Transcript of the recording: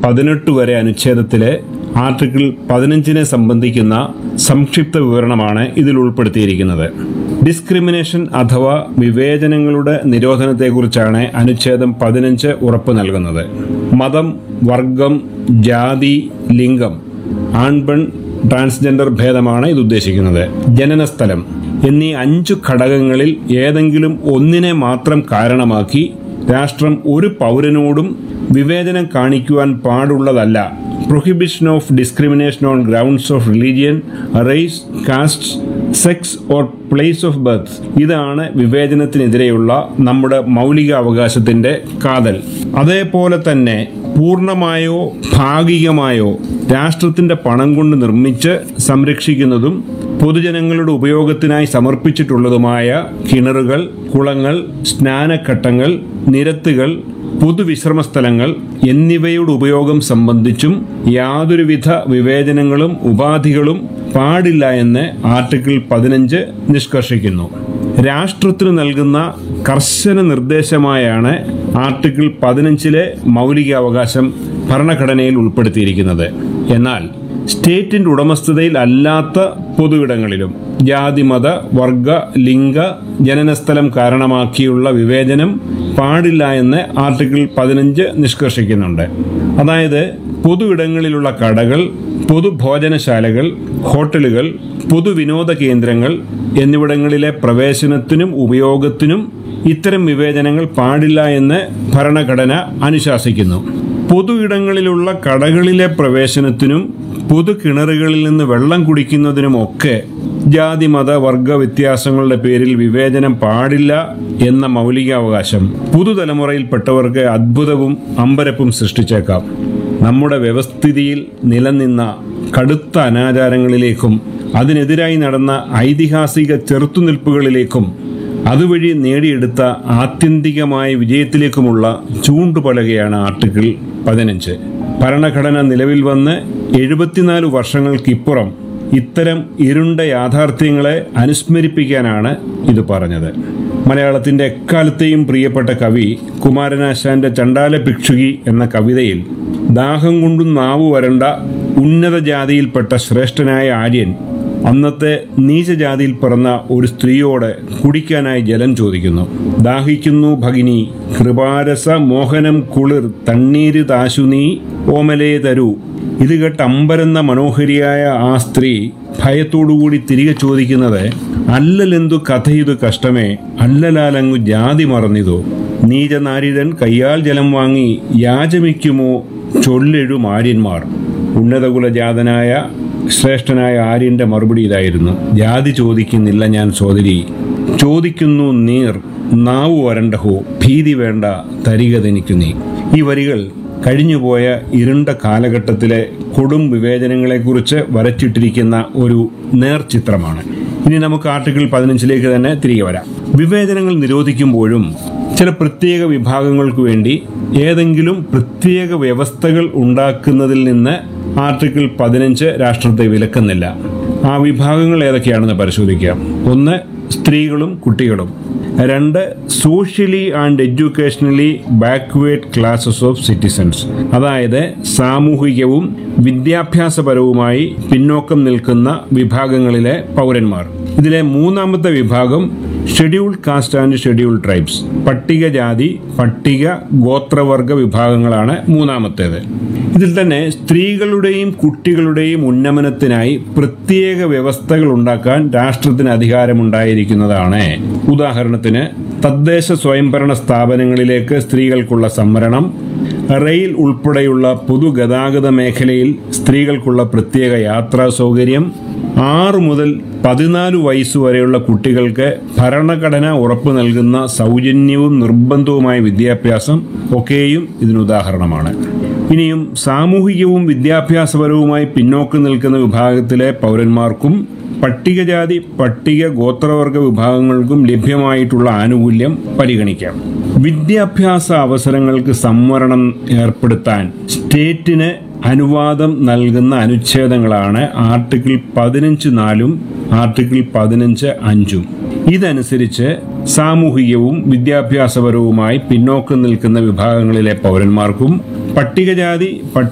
പതിനെട്ട് വരെ അനുച്ഛേദത്തിലെ ആർട്ടിക്കിൾ പതിനഞ്ചിനെ സംബന്ധിക്കുന്ന സംക്ഷിപ്ത വിവരണമാണ് ഇതിൽ ഉൾപ്പെടുത്തിയിരിക്കുന്നത് ഡിസ്ക്രിമിനേഷൻ അഥവാ വിവേചനങ്ങളുടെ നിരോധനത്തെക്കുറിച്ചാണ് അനുച്ഛേദം പതിനഞ്ച് ഉറപ്പു നൽകുന്നത് മതം വർഗം ജാതി ലിംഗം ആൺപെൺ ട്രാൻസ്ജെൻഡർ ഭേദമാണ് ഇത് ഉദ്ദേശിക്കുന്നത് ജനനസ്ഥലം എന്നീ അഞ്ചു ഘടകങ്ങളിൽ ഏതെങ്കിലും ഒന്നിനെ മാത്രം കാരണമാക്കി രാഷ്ട്രം ഒരു പൗരനോടും വിവേചനം കാണിക്കുവാൻ പാടുള്ളതല്ല prohibition of discrimination on grounds of religion race caste sex or place of birth ഇതാണ് വിവേചനത്തിനെതിരെയുള്ള നമ്മുടെ മൗലിക അവകാശത്തിന്റെ കാതൽ അതേപോലെ തന്നെ പൂർണ്ണമായോ ഭാഗികമായോ രാഷ്ട്രത്തിന്റെ പണം കൊണ്ട് നിർമ്മിച്ച് സംരക്ഷിക്കുന്നതും പൊതുജനങ്ങളുടെ ഉപയോഗത്തിനായി സമർപ്പിച്ചിട്ടുള്ളതുമായ കിണറുകൾ കുളങ്ങൾ സ്നാനഘട്ടങ്ങൾ നിരത്തുകൾ പൊതുവിശ്രമ സ്ഥലങ്ങൾ എന്നിവയുടെ ഉപയോഗം സംബന്ധിച്ചും യാതൊരുവിധ വിവേചനങ്ങളും ഉപാധികളും പാടില്ല എന്ന് ആർട്ടിക്കിൾ പതിനഞ്ച് നിഷ്കർഷിക്കുന്നു രാഷ്ട്രത്തിന് നൽകുന്ന കർശന നിർദ്ദേശമായാണ് ആർട്ടിക്കിൾ പതിനഞ്ചിലെ മൗലികാവകാശം ഭരണഘടനയിൽ ഉൾപ്പെടുത്തിയിരിക്കുന്നത് എന്നാൽ സ്റ്റേറ്റിന്റെ ഉടമസ്ഥതയിൽ അല്ലാത്ത പൊതുവിടങ്ങളിലും ജാതി മത വർഗ ലിംഗ ജനനസ്ഥലം കാരണമാക്കിയുള്ള വിവേചനം പാടില്ല എന്ന് ആർട്ടിക്കിൾ പതിനഞ്ച് നിഷ്കർഷിക്കുന്നുണ്ട് അതായത് പൊതുവിടങ്ങളിലുള്ള കടകൾ പൊതുഭോജനശാലകൾ ഹോട്ടലുകൾ പൊതുവിനോദ കേന്ദ്രങ്ങൾ എന്നിവിടങ്ങളിലെ പ്രവേശനത്തിനും ഉപയോഗത്തിനും ഇത്തരം വിവേചനങ്ങൾ പാടില്ല എന്ന് ഭരണഘടന അനുശാസിക്കുന്നു പൊതു ഇടങ്ങളിലുള്ള കടകളിലെ പ്രവേശനത്തിനും പൊതു കിണറുകളിൽ നിന്ന് വെള്ളം കുടിക്കുന്നതിനുമൊക്കെ ജാതി മത വർഗ വ്യത്യാസങ്ങളുടെ പേരിൽ വിവേചനം പാടില്ല എന്ന മൗലികാവകാശം പുതുതലമുറയിൽപ്പെട്ടവർക്ക് അത്ഭുതവും അമ്പരപ്പും സൃഷ്ടിച്ചേക്കാം നമ്മുടെ വ്യവസ്ഥിതിയിൽ നിലനിന്ന കടുത്ത അനാചാരങ്ങളിലേക്കും അതിനെതിരായി നടന്ന ഐതിഹാസിക ചെറുത്തുനിൽപ്പുകളിലേക്കും അതുവഴി നേടിയെടുത്ത ആത്യന്തികമായ വിജയത്തിലേക്കുമുള്ള ചൂണ്ടുപലകയാണ് ആർട്ടിക്കിൾ പതിനഞ്ച് ഭരണഘടന നിലവിൽ വന്ന് എഴുപത്തിനാല് വർഷങ്ങൾക്കിപ്പുറം ഇത്തരം ഇരുണ്ട യാഥാർത്ഥ്യങ്ങളെ അനുസ്മരിപ്പിക്കാനാണ് ഇത് പറഞ്ഞത് മലയാളത്തിന്റെ എക്കാലത്തെയും പ്രിയപ്പെട്ട കവി കുമാരനാശാന്റെ ചണ്ടാല ഭിക്ഷുകി എന്ന കവിതയിൽ ദാഹം കൊണ്ടും നാവു വരണ്ട ഉന്നത ജാതിയിൽപ്പെട്ട ശ്രേഷ്ഠനായ ആര്യൻ അന്നത്തെ നീചജാതിയിൽ പിറന്ന ഒരു സ്ത്രീയോട് കുടിക്കാനായി ജലം ചോദിക്കുന്നു ദാഹിക്കുന്നു ഭഗിനി കൃപാരസ മോഹനം കുളിർ തണ്ണീര് താശു നീ ഓമലേ തരൂ ഇത് കേട്ട് അമ്പരന്ന മനോഹരിയായ ആ സ്ത്രീ ഭയത്തോടുകൂടി തിരികെ ചോദിക്കുന്നത് അല്ലലെന്തു കഥയിതു കഷ്ടമേ അല്ലലാലങ്ങു ജാതി മറന്നിതോ നീചനാരിതൻ കയ്യാൽ ജലം വാങ്ങി യാചമിക്കുമോ ചൊല്ലെഴു ആര്യന്മാർ ഉന്നതകുലജാതനായ ശ്രേഷ്ഠനായ ആര്യന്റെ മറുപടി ഇതായിരുന്നു ജാതി ചോദിക്കുന്നില്ല ഞാൻ സോദരി ചോദിക്കുന്നു നീർ നാവു വരണ്ടഹോ ഭീതി വേണ്ട തരികതെനിക്കു നീ ഈ വരികൾ കഴിഞ്ഞുപോയ ഇരുണ്ട കാലഘട്ടത്തിലെ കൊടും വിവേചനങ്ങളെക്കുറിച്ച് വരച്ചിട്ടിരിക്കുന്ന ഒരു നേർചിത്രമാണ് ഇനി നമുക്ക് ആർട്ടിക്കിൾ പതിനഞ്ചിലേക്ക് തന്നെ തിരികെ വരാം വിവേചനങ്ങൾ നിരോധിക്കുമ്പോഴും ചില പ്രത്യേക വിഭാഗങ്ങൾക്ക് വേണ്ടി ഏതെങ്കിലും പ്രത്യേക വ്യവസ്ഥകൾ ഉണ്ടാക്കുന്നതിൽ നിന്ന് ആർട്ടിക്കിൾ പതിനഞ്ച് രാഷ്ട്രത്തെ വിലക്കുന്നില്ല ആ വിഭാഗങ്ങൾ ഏതൊക്കെയാണെന്ന് പരിശോധിക്കാം ഒന്ന് സ്ത്രീകളും കുട്ടികളും രണ്ട് socially and educationally backward classes of citizens അതായത് സാമൂഹികവും വിദ്യാഭ്യാസപരവുമായി പിന്നോക്കം നിൽക്കുന്ന വിഭാഗങ്ങളിലെ പൗരന്മാർ ഇതിലെ മൂന്നാമത്തെ വിഭാഗം scheduled caste and scheduled tribes പട്ടികജാതി പട്ടിക ഗോത്രവർഗ വിഭാഗങ്ങളാണ് മൂന്നാമത്തേത് ഇതിൽ തന്നെ സ്ത്രീകളുടെയും കുട്ടികളുടെയും ഉന്നമനത്തിനായി പ്രത്യേക വ്യവസ്ഥകൾ ഉണ്ടാക്കാൻ രാഷ്ട്രത്തിന് അധികാരമുണ്ടായിരിക്കുന്നതാണ് ഉദാഹരണത്തിന് തദ്ദേശ സ്വയംഭരണ സ്ഥാപനങ്ങളിലേക്ക് സ്ത്രീകൾക്കുള്ള സംവരണം റെയിൽ ഉൾപ്പെടെയുള്ള പൊതുഗതാഗത മേഖലയിൽ സ്ത്രീകൾക്കുള്ള പ്രത്യേക യാത്രാ സൗകര്യം ആറ് മുതൽ പതിനാല് വയസ്സ് വരെയുള്ള കുട്ടികൾക്ക് ഭരണഘടന ഉറപ്പു നൽകുന്ന സൗജന്യവും നിർബന്ധവുമായ വിദ്യാഭ്യാസം ഒക്കെയും ഇതിനുദാഹരണമാണ് ഇനിയും സാമൂഹികവും വിദ്യാഭ്യാസപരവുമായി പിന്നോക്കം നിൽക്കുന്ന വിഭാഗത്തിലെ പൗരന്മാർക്കും പട്ടികജാതി പട്ടിക ഗോത്രവർഗ വിഭാഗങ്ങൾക്കും ലഭ്യമായിട്ടുള്ള ആനുകൂല്യം പരിഗണിക്കാം വിദ്യാഭ്യാസ അവസരങ്ങൾക്ക് സംവരണം ഏർപ്പെടുത്താൻ സ്റ്റേറ്റിന് അനുവാദം നൽകുന്ന അനുച്ഛേദങ്ങളാണ് ആർട്ടിക്കിൾ പതിനഞ്ച് നാലും ആർട്ടിക്കിൾ പതിനഞ്ച് അഞ്ചും ഇതനുസരിച്ച് സാമൂഹികവും വിദ്യാഭ്യാസപരവുമായി പിന്നോക്കം നിൽക്കുന്ന വിഭാഗങ്ങളിലെ പൗരന്മാർക്കും പട്ടികജാതി പട്ടിക